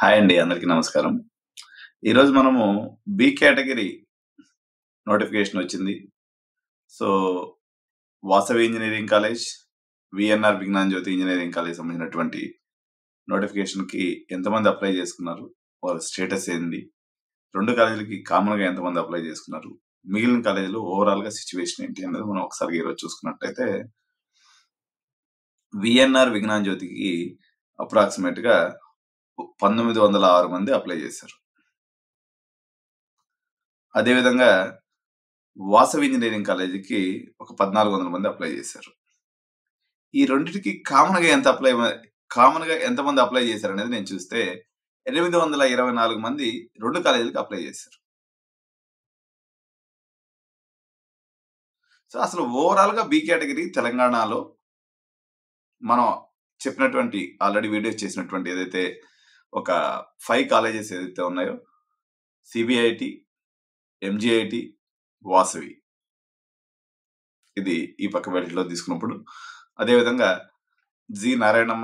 hi అండి అందరికీ నమస్కారం ఈరోజు మనము బి కేటగిరీ నోటిఫికేషన్ వచ్చింది so Vasavi engineering college VNR Vignan Jyothi engineering college సంబంధించినటువంటి నోటిఫికేషన్కి ఎంతమంది అప్లై చేసుకున్నారు వాళ్ళ స్టేటస్ ఏంది రెండు కాలేజీలకి కామన్గా ఎంతమంది అప్లై చేసుకున్నారు మిగిలిన కాలేజీలు ఓవరాల్గా సిచ్యువేషన్ ఏంటి అనేది మనం ఒకసారి ఈరోజు చూసుకున్నట్టయితే విఎన్ఆర్ విజ్ఞాన్ జ్యోతికి అప్రాక్సిమేట్గా పంతొమ్మిది వందల ఆరు మంది అప్లై చేశారు అదేవిధంగా వాసవి ఇంజనీరింగ్ కాలేజీకి ఒక పద్నాలుగు వందల మంది అప్లై చేశారు ఈ రెండింటికి కామన్గా ఎంత అప్లై కామన్గా ఎంతమంది అప్లై చేశారు అనేది నేను చూస్తే ఎనిమిది వందల ఇరవై నాలుగు మంది రెండు కాలేజీలకు అప్లై చేశారు సో అసలు ఓవరాల్ గా బి కేటగిరీ తెలంగాణలో మనం చెప్పినటువంటి ఆల్రెడీ వీడియోస్ చేసినటువంటి ఏదైతే ఒక ఫైవ్ కాలేజెస్ ఏదైతే ఉన్నాయో సిబిఐటి ఎంజిఐటి వాసవి ఇది ఈ పక్క బెల్ట్లో తీసుకున్నప్పుడు అదేవిధంగా G Narayanamma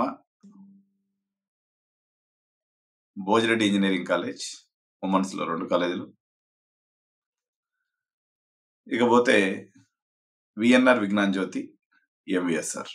Bhojireddy engineering college women's లో రెండు కాలేజీలు ఇకపోతే VNR Vignan Jyothi MVSR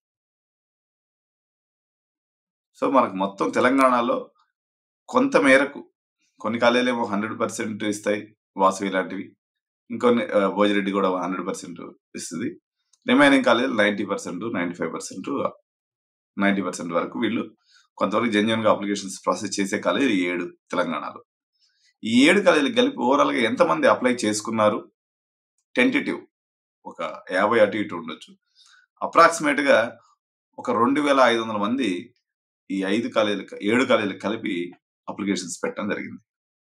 so మనకు మొత్తం తెలంగాణలో కొంత మేరకు కొన్ని కాలేజీలు ఏమో హండ్రెడ్ పర్సెంట్ ఇస్తాయి వాసవి లాంటివి ఇంకొన్ని ఆ, భోజిరెడ్డి కూడా హండ్రెడ్ పర్సెంట్ ఇస్తుంది రిమైనింగ్ కాలేజీలు ninety percent ninety five percent ninety percent వరకు వీళ్ళు కొంతవరకు జెన్యున్ గా అప్లికేషన్స్ ప్రాసెస్ చేసే కాలేజీలు ఏడు తెలంగాణలో ఈ ఏడు కాలేజీలు కలిపి ఓవరాల్ గా ఎంతమంది అప్లై చేసుకున్నారు టెంటేటివ్ ఒక యాభై అటు ఇటు ఉండొచ్చు అప్రాక్సిమేట్ గా ఒక రెండు వేల ఐదు వందల మంది ఈ ఐదు కాలేజీలు ఏడు కాలేజీలు కలిపి అప్లికేషన్స్ పెట్టడం జరిగింది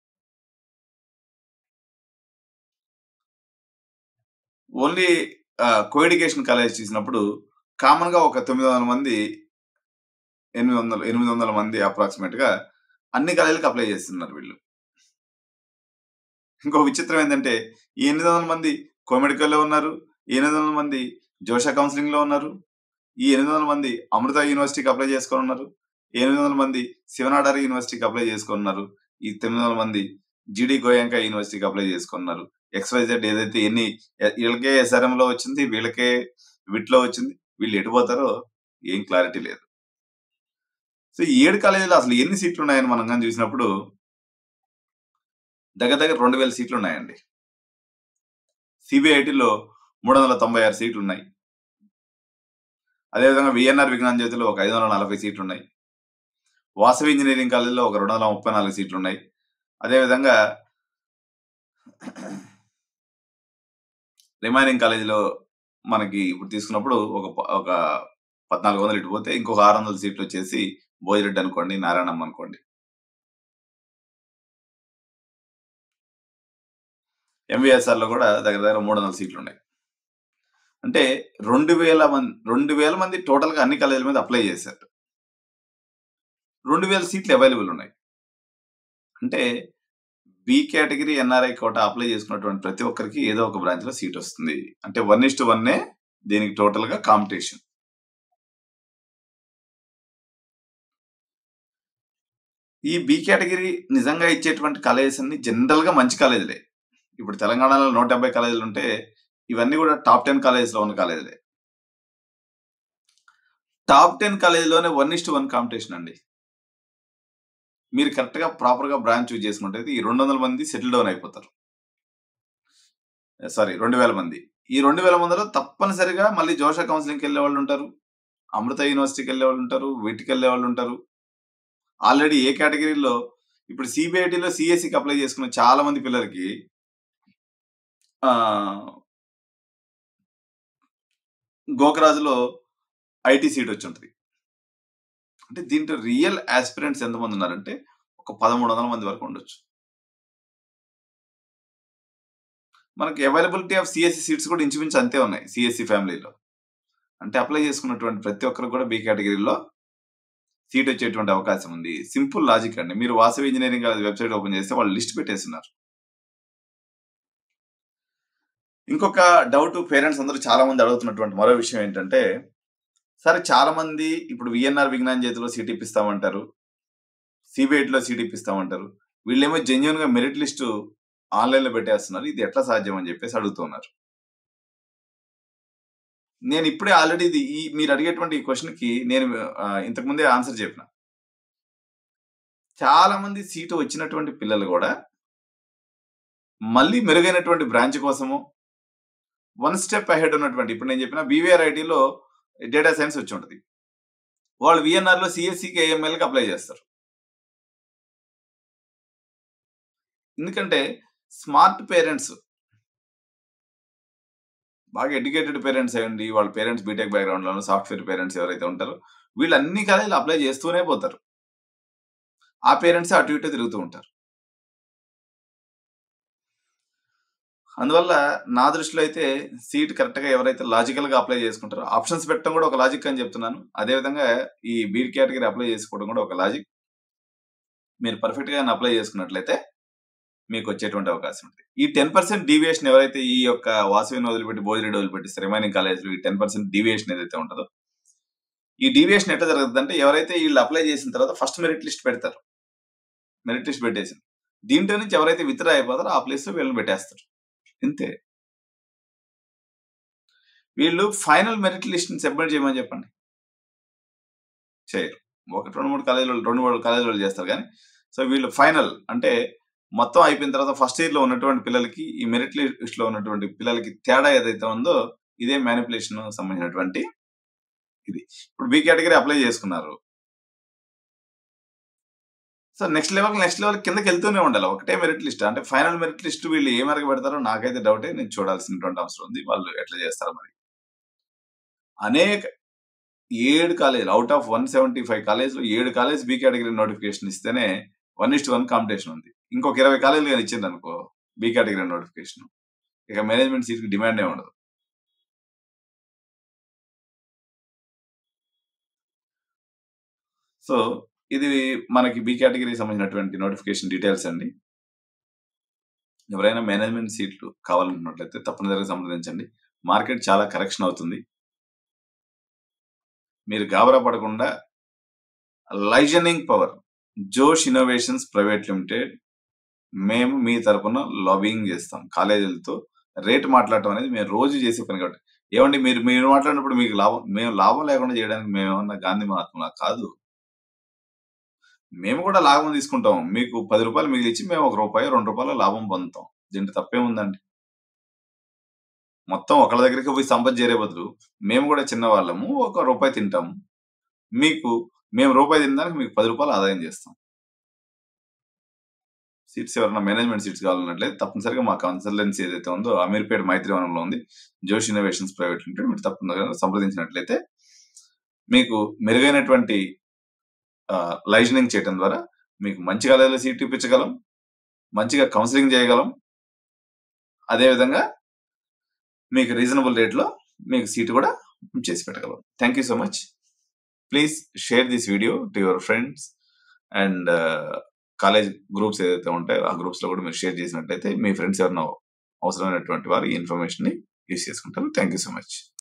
ఓన్లీ కోఎడ్యుకేషన్ కాలేజ్ చేసినప్పుడు కామన్ గా ఒక తొమ్మిది వందల మంది ఎనిమిది వందల ఎనిమిది వందల మంది అప్రాక్సిమేట్ గా అన్ని కాలేజీలకు అప్లై చేస్తున్నారు వీళ్ళు ఇంకో విచిత్రం ఏంటంటే ఈ ఎనిమిది వందల మంది కోమెడికల్లో ఉన్నారు ఈ ఎనిమిది వందల మంది జోషా కౌన్సిలింగ్ లో ఉన్నారు ఈ ఎనిమిది వందల మంది అమృత యూనివర్సిటీకి అప్లై చేసుకొని ఉన్నారు ఈ ఎనిమిది వందల మంది శివనాడారి యూనివర్సిటీకి అప్లై చేసుకున్నారు ఈ తొమ్మిది వందల మంది జిడి గోయంక యూనివర్సిటీకి అప్లై చేసుకున్నారు ఎక్స్వైజెడ్ ఏదైతే ఎన్ని వీళ్ళకే ఎస్ఆర్ఎం లో వచ్చింది వీళ్ళకే విట్లో వచ్చింది వీళ్ళు ఎటు పోతారో ఏం క్లారిటీ లేదు సో ఈ ఏడు కాలేజీలో అసలు ఎన్ని సీట్లు ఉన్నాయని మనం కానీ చూసినప్పుడు దగ్గర దగ్గర రెండు వేల సీట్లు ఉన్నాయండి సిబిఐటిలో మూడు వందల తొంభై ఆరు సీట్లు ఉన్నాయి అదేవిధంగా విఎన్ఆర్ విజ్ఞాన్ జ్యోతిలో ఒక ఐదు వందల నలభై సీట్లు ఉన్నాయి వాసవి ఇంజనీరింగ్ కాలేజీలో ఒక రెండు వందల ముప్పై నాలుగు సీట్లు ఉన్నాయి అదేవిధంగా రిమైనింగ్ కాలేజీలో మనకి ఇప్పుడు తీసుకున్నప్పుడు ఒక ప- ఒక పద్నాలుగు వందలు ఇటు పోతే ఇంకొక ఆరు వందల సీట్లు వచ్చేసి భోజిరెడ్డి అనుకోండి నారాయణమ్మ అనుకోండి ఎంవిఎస్ఆర్ లో కూడా దగ్గర దగ్గర మూడు వందల సీట్లు ఉన్నాయి అంటే రెండు వేల మంది రెండు వేల మంది టోటల్ గా అన్ని కాలేజీల మీద అప్లై చేశారు రెండు వేల సీట్లు అవైలబుల్ ఉన్నాయి అంటే B category NRI quota apply చేసుకున్నటువంటి ప్రతి ఒక్కరికి ఏదో ఒక బ్రాంచ్ లో సీట్ వస్తుంది అంటే వన్ ఇస్ టు వన్నే దీనికి టోటల్ గా కాంపిటీషన్ ఈ బి కేటగిరీ నిజంగా ఇచ్చేటువంటి కాలేజెస్ అన్ని జనరల్ గా మంచి కాలేజీలే ఇప్పుడు తెలంగాణలో నూట డెబ్బై కాలేజీలు ఉంటే ఇవన్నీ కూడా టాప్ టెన్ కాలేజెస్ లో ఉన్న కాలేజీలే టాప్ టెన్ కాలేజీలోనే one is to one competition అండి మీరు కరెక్ట్ గా ప్రాపర్ గా బ్రాంచ్ చూస్ చేసుకుంటే ఈ రెండు వందల మంది సెటిల్ డౌన్ అయిపోతారు సారీ రెండు వేల మంది ఈ రెండు వేల మందిలో తప్పనిసరిగా మళ్ళీ జోషా కౌన్సిలింగ్కి వెళ్ళే వాళ్ళు ఉంటారు అమృత యూనివర్సిటీకి వెళ్ళే వాళ్ళు ఉంటారు వీటికి వెళ్ళే వాళ్ళు ఉంటారు ఆల్రెడీ ఏ కేటగిరీలో ఇప్పుడు సిబిఐటిలో సిఎస్సికి అప్లై చేసుకున్న చాలా మంది పిల్లలకి ఆ, గోకరాజులో ఐటీ సీట్ వచ్చి ఉంటుంది అంటే దీంట్లో రియల్ ఆస్పిరెంట్స్ ఎంతమంది ఉన్నారంటే ఒక పదమూడు వందల మంది వరకు ఉండొచ్చు మనకి అవైలబిలిటీ ఆఫ్ సిఎస్సి సీట్స్ కూడా ఇంచుమించు అంతే ఉన్నాయి సిఎస్సి ఫ్యామిలీలో అంటే అప్లై చేసుకున్నటువంటి ప్రతి ఒక్కరు కూడా బి కేటగిరీలో సీట్ వచ్చేటువంటి అవకాశం ఉంది సింపుల్ లాజిక్ అండి మీరు వాసవి ఇంజనీరింగ్ వెబ్సైట్ ఓపెన్ చేస్తే వాళ్ళు లిస్ట్ పెట్టేస్తున్నారు ఇంకొక డౌట్ పేరెంట్స్ అందరూ చాలా మంది అడుగుతున్నటువంటి మరో విషయం ఏంటంటే సరే చాలా మంది ఇప్పుడు విఎన్ఆర్ విజ్ఞాన్ చేతిలో సీట్ ఇప్పిస్తామంటారు సిబిఐటిలో సీట్ ఇప్పిస్తామంటారు వీళ్ళేమో జెన్యున్ గా మెరిట్ లిస్ట్ ఆన్లైన్ లో పెట్టేస్తున్నారు ఇది ఎట్లా సాధ్యం అని చెప్పేసి అడుగుతున్నారు నేను ఇప్పుడే ఆల్రెడీ ఇది ఈ మీరు అడిగేటువంటి ఈ క్వశ్చన్ కి నేను ఆ, ఇంతకు ముందే ఆన్సర్ చెప్పిన చాలా మంది సీటు వచ్చినటువంటి పిల్లలు కూడా మళ్ళీ మెరుగైనటువంటి బ్రాంచ్ కోసము వన్ స్టెప్ అహెడ్ ఉన్నటువంటి ఇప్పుడు నేను చెప్పిన బీవీఆర్ ఐటీలో డేటా సైన్స్ వచ్చి ఉంటుంది వాళ్ళు విఎన్ఆర్ లో సిఎస్సికి ఏఎంఎల్కి అప్లై చేస్తారు ఎందుకంటే స్మార్ట్ పేరెంట్స్ బాగా ఎడ్యుకేటెడ్ పేరెంట్స్ అయ్యండి వాళ్ళ పేరెంట్స్ బీటెక్ బ్యాక్గ్రౌండ్ లో సాఫ్ట్వేర్ పేరెంట్స్ ఎవరైతే ఉంటారో వీళ్ళు అన్ని కాలేజీలు అప్లై చేస్తూనే పోతారు ఆ పేరెంట్స్ అటు ఇటు తిరుగుతూ ఉంటారు అందువల్ల నా దృష్టిలో అయితే సీట్ కరెక్ట్ గా ఎవరైతే లాజికల్ గా అప్లై చేసుకుంటారో ఆప్షన్స్ పెట్టడం కూడా ఒక లాజిక్ అని చెప్తున్నాను అదే విధంగా ఈ బీడ్ కేటగిరీ అప్లై చేసుకోవడం కూడా ఒక లాజిక్ మీరు పర్ఫెక్ట్ గా అప్లై చేసుకున్నట్లయితే మీకు వచ్చేటువంటి అవకాశం ఉంటుంది ఈ టెన్ పర్సెంట్ డీవియేషన్ ఎవరైతే ఈ యొక్క వాసవిని వదిలిపెట్టి భోజరెడ్డి వదిలిపెట్టి రిమైనింగ్ కాలేజ్ ఈ టెన్ పర్సెంట్ డీవియేషన్ ఏదైతే ఉంటుందో ఈ డీవియేషన్ ఎట్లా జరుగుతుంది అంటే ఎవరైతే వీళ్ళు అప్లై చేసిన తర్వాత ఫస్ట్ మెరిట్ లిస్ట్ పెడతారు మెరిట్ లిస్ట్ పెట్టేసి దీంట్లో నుంచి ఎవరైతే విత్డ్రా అయిపోతారో ఆ ప్లేస్ లో వీళ్ళని పెట్టేస్తారు ఇంతే వీళ్ళు ఫైనల్ మెరిట్ లిస్ట్ ని సబ్మిట్ చేయమని చెప్పండి చేయరు ఒకటి రెండు మూడు కాలేజీలు రెండు మూడు కాలేజీలు చేస్తారు కానీ సో వీళ్ళు ఫైనల్ అంటే మొత్తం అయిపోయిన తర్వాత ఫస్ట్ ఇయర్ లో ఉన్నటువంటి పిల్లలకి ఈ మెరిట్ లిస్ట్ లో ఉన్నటువంటి పిల్లలకి తేడా ఏదైతే ఉందో ఇదే మ్యానిపులేషన్ సంబంధించినటువంటి ఇది ఇప్పుడు బి కేటగిరీ అప్లై చేసుకున్నారు so next level next level కిందకి వెళ్తూనే ఉండాలి ఒకటే మెరిట్ లిస్ట్ అంటే ఫైనల్ మెరిట్ లిస్ట్ వీళ్ళు ఏ మేరకు పెడతారో నాకైతే డౌటే నేను చూడాల్సినటువంటి అవసరం ఉంది వాళ్ళు ఎట్లా చేస్తారో మరి అనేక ఏడు కాలేజీలు out of one seventy five కాలేజ్లో ఏడు కాలేజ్ బి కేటగిరీ నోటిఫికేషన్ ఇస్తేనే వన్ ఇస్ట్ వన్ కాంపిటీషన్ ఉంది ఇంకొక ఇరవై కాలేజీలు కానీ ఇచ్చింది అనుకో బి కేటగిరీ నోటిఫికేషన్ ఇక మేనేజ్మెంట్ సీట్కి డిమాండే ఉండదు సో ఇది మనకి బి కేటగిరీకి సంబంధించినటువంటి నోటిఫికేషన్ డీటెయిల్స్ అండి ఎవరైనా మేనేజ్మెంట్ సీట్లు కావాలనుకున్నట్లయితే తప్పనిసరిగా సంప్రదించండి మార్కెట్ చాలా కరెక్షన్ అవుతుంది మీరు గాబరా పడకుండా liaisoning power Josh innovations private limited మేము మీ తరపున లాబింగ్ చేస్తాం కాలేజీలతో రేట్ మాట్లాడటం అనేది మేము రోజు చేసే పని కాబట్టి ఏమండి మీరు మీరు మాట్లాడినప్పుడు మీకు లాభం మేము లాభం లేకుండా చేయడానికి మేము ఏమన్నా గాంధీ మహాత్ములా కాదు మేము కూడా లాభం తీసుకుంటాం మీకు పది రూపాయలు మిగిలిచ్చి మేము ఒక రూపాయి రెండు రూపాయలు లాభం పొందుతాం దీంట్లో తప్పేముందండి మొత్తం ఒకళ్ళ దగ్గరికి పోయి సంపద చేరే బదులు మేము కూడా చిన్న వాళ్ళము ఒక రూపాయి తింటాము మీకు మేము రూపాయి తినడానికి మీకు పది రూపాయలు ఆదాయం చేస్తాం సీట్స్ ఎవరైనా మేనేజ్మెంట్ సీట్స్ కావాలన్నట్లయితే తప్పనిసరిగా మా కన్సల్టెన్సీ ఏదైతే ఉందో అమీర్పేట మైత్రివనంలో ఉంది జోష్ ఇన్నోవేషన్స్ ప్రైవేట్ లిమిటెడ్ మీరు తప్పనిసరిగా సంప్రదించినట్లయితే మీకు మెరుగైనటువంటి లైజనింగ్ చేయడం ద్వారా మీకు మంచి కాలేజీలో సీట్ ఇప్పించగలం మంచిగా కౌన్సిలింగ్ చేయగలం అదేవిధంగా మీకు రీజనబుల్ రేట్లో మీకు సీట్ కూడా చేసి పెట్టగలం thank you so much please share this video to your friends and college groups ఏదైతే ఉంటాయో ఆ గ్రూప్స్ లో కూడా మీరు షేర్ చేసినట్లయితే మీ ఫ్రెండ్స్ ఎవరైనా అవసరమైనటువంటి వారు ఈ ఇన్ఫర్మేషన్ ని యూస్ చేసుకుంటారు థ్యాంక్ యూ సో మచ్